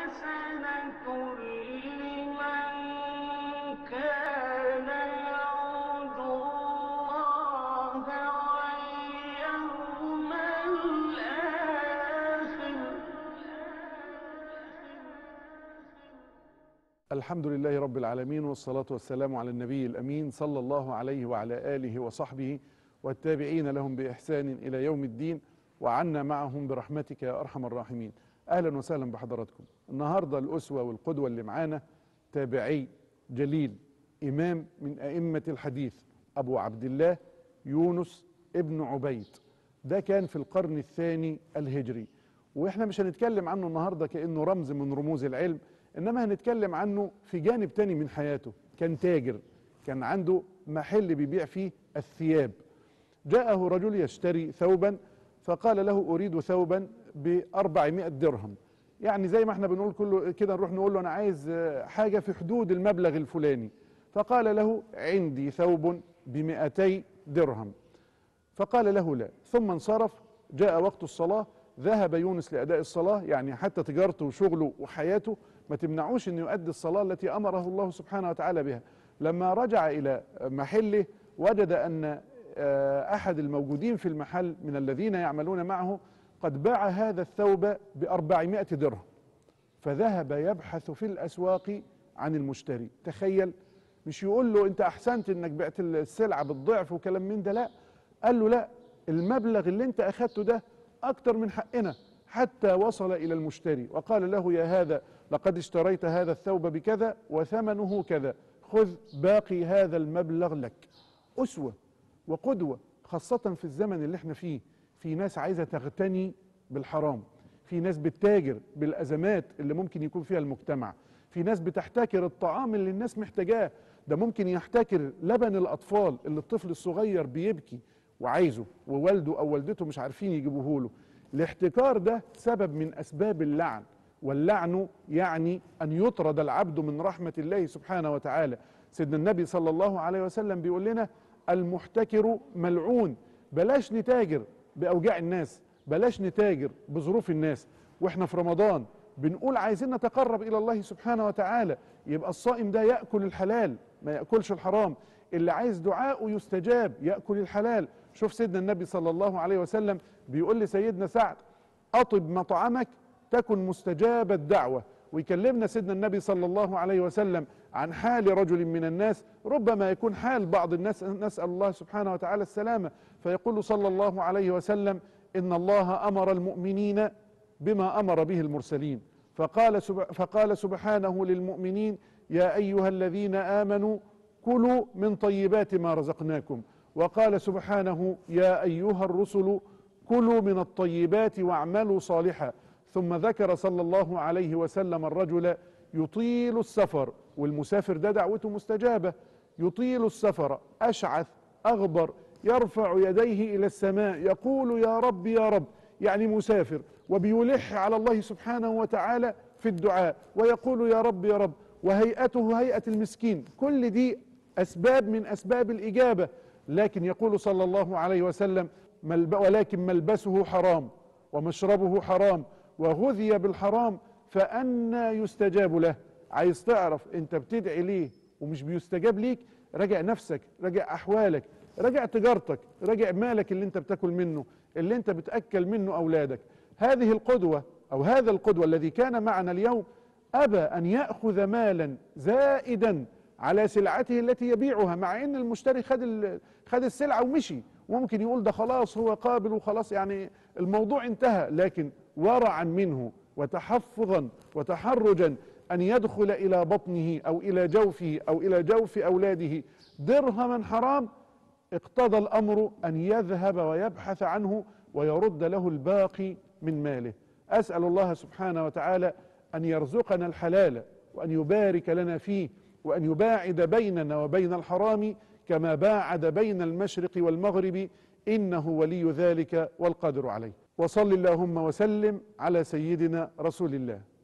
حسنة لمن كان يرجو الله واليوم الآخر الحمد لله رب العالمين والصلاة والسلام على النبي الأمين صلى الله عليه وعلى آله وصحبه والتابعين لهم بإحسان إلى يوم الدين وعنا معهم برحمتك يا أرحم الراحمين أهلا وسهلا بحضراتكم النهاردة الأسوة والقدوة اللي معانا تابعي جليل إمام من أئمة الحديث أبو عبد الله يونس ابن عبيد ده كان في القرن الثاني الهجري واحنا مش هنتكلم عنه النهارده كانه رمز من رموز العلم انما هنتكلم عنه في جانب تاني من حياته كان تاجر كان عنده محل بيبيع فيه الثياب جاءه رجل يشتري ثوبا فقال له اريد ثوبا ب 400 درهم يعني زي ما احنا بنقول كله كده نروح نقول له انا عايز آه، حاجه في حدود المبلغ الفلاني فقال له عندي ثوب ب 200 درهم فقال له لا ثم انصرف جاء وقت الصلاة ذهب يونس لأداء الصلاة يعني حتى تجارته وشغله وحياته ما تمنعوش أن يؤدي الصلاة التي أمره الله سبحانه وتعالى بها لما رجع إلى محله وجد أن آه، أحد الموجودين في المحل من الذين يعملون معه قد باع هذا الثوب بأربعمائة درهم فذهب يبحث في الأسواق عن المشتري تخيل مش يقول له انت احسنت انك بعت السلعه بالضعف وكلام من ده لا قال له لا المبلغ اللي انت اخدته ده اكتر من حقنا حتى وصل الى المشتري وقال له يا هذا لقد اشتريت هذا الثوب بكذا وثمنه كذا خذ باقي هذا المبلغ لك اسوه وقدوه خاصه في الزمن اللي احنا فيه في ناس عايزه تغتني بالحرام في ناس بتتاجر بالازمات اللي ممكن يكون فيها المجتمع في ناس بتحتكر الطعام اللي الناس محتاجاه ده ممكن يحتكر لبن الاطفال اللي الطفل الصغير بيبكي وعايزه ووالده او والدته مش عارفين يجيبوه له الاحتكار ده سبب من اسباب اللعن واللعن يعني ان يطرد العبد من رحمه الله سبحانه وتعالى سيدنا النبي صلى الله عليه وسلم بيقول لنا المحتكر ملعون بلاش نتاجر باوجاع الناس بلاش نتاجر بظروف الناس واحنا في رمضان بنقول عايزين نتقرب الى الله سبحانه وتعالى يبقى الصائم ده ياكل الحلال ما ياكلش الحرام اللي عايز دعاءه يستجاب ياكل الحلال شوف سيدنا النبي صلى الله عليه وسلم بيقول لسيدنا سعد اطب مطعمك تكن مستجاب الدعوه ويكلمنا سيدنا النبي صلى الله عليه وسلم عن حال رجل من الناس ربما يكون حال بعض الناس نسال الله سبحانه وتعالى السلامه فيقول صلى الله عليه وسلم ان الله امر المؤمنين بما امر به المرسلين فقال سب... فقال سبحانه للمؤمنين يا ايها الذين امنوا كلوا من طيبات ما رزقناكم وقال سبحانه يا ايها الرسل كلوا من الطيبات واعملوا صالحا ثم ذكر صلى الله عليه وسلم الرجل يطيل السفر والمسافر ده دعوته مستجابه يطيل السفر اشعث اغبر يرفع يديه الى السماء يقول يا رب يا رب يعني مسافر وبيلح على الله سبحانه وتعالى في الدعاء ويقول يا رب يا رب وهيئته هيئه المسكين كل دي اسباب من اسباب الاجابه لكن يقول صلى الله عليه وسلم ملب ولكن ملبسه حرام ومشربه حرام وغذي بالحرام فأنا يستجاب له عايز تعرف انت بتدعي ليه ومش بيستجاب ليك راجع نفسك راجع احوالك راجع تجارتك راجع مالك اللي انت بتاكل منه اللي انت بتاكل منه اولادك هذه القدوه او هذا القدوه الذي كان معنا اليوم ابى ان ياخذ مالا زائدا على سلعته التي يبيعها مع ان المشتري خد ال- خد السلعه ومشي وممكن يقول ده خلاص هو قابل وخلاص يعني الموضوع انتهى لكن ورعا منه وتحفظا وتحرجا ان يدخل الى بطنه او الى جوفه او الى جوف اولاده درهما حرام اقتضى الامر ان يذهب ويبحث عنه ويرد له الباقي من ماله اسال الله سبحانه وتعالى ان يرزقنا الحلال وان يبارك لنا فيه وان يباعد بيننا وبين الحرام كما باعد بين المشرق والمغرب انه ولي ذلك والقادر عليه وصل اللهم وسلم على سيدنا رسول الله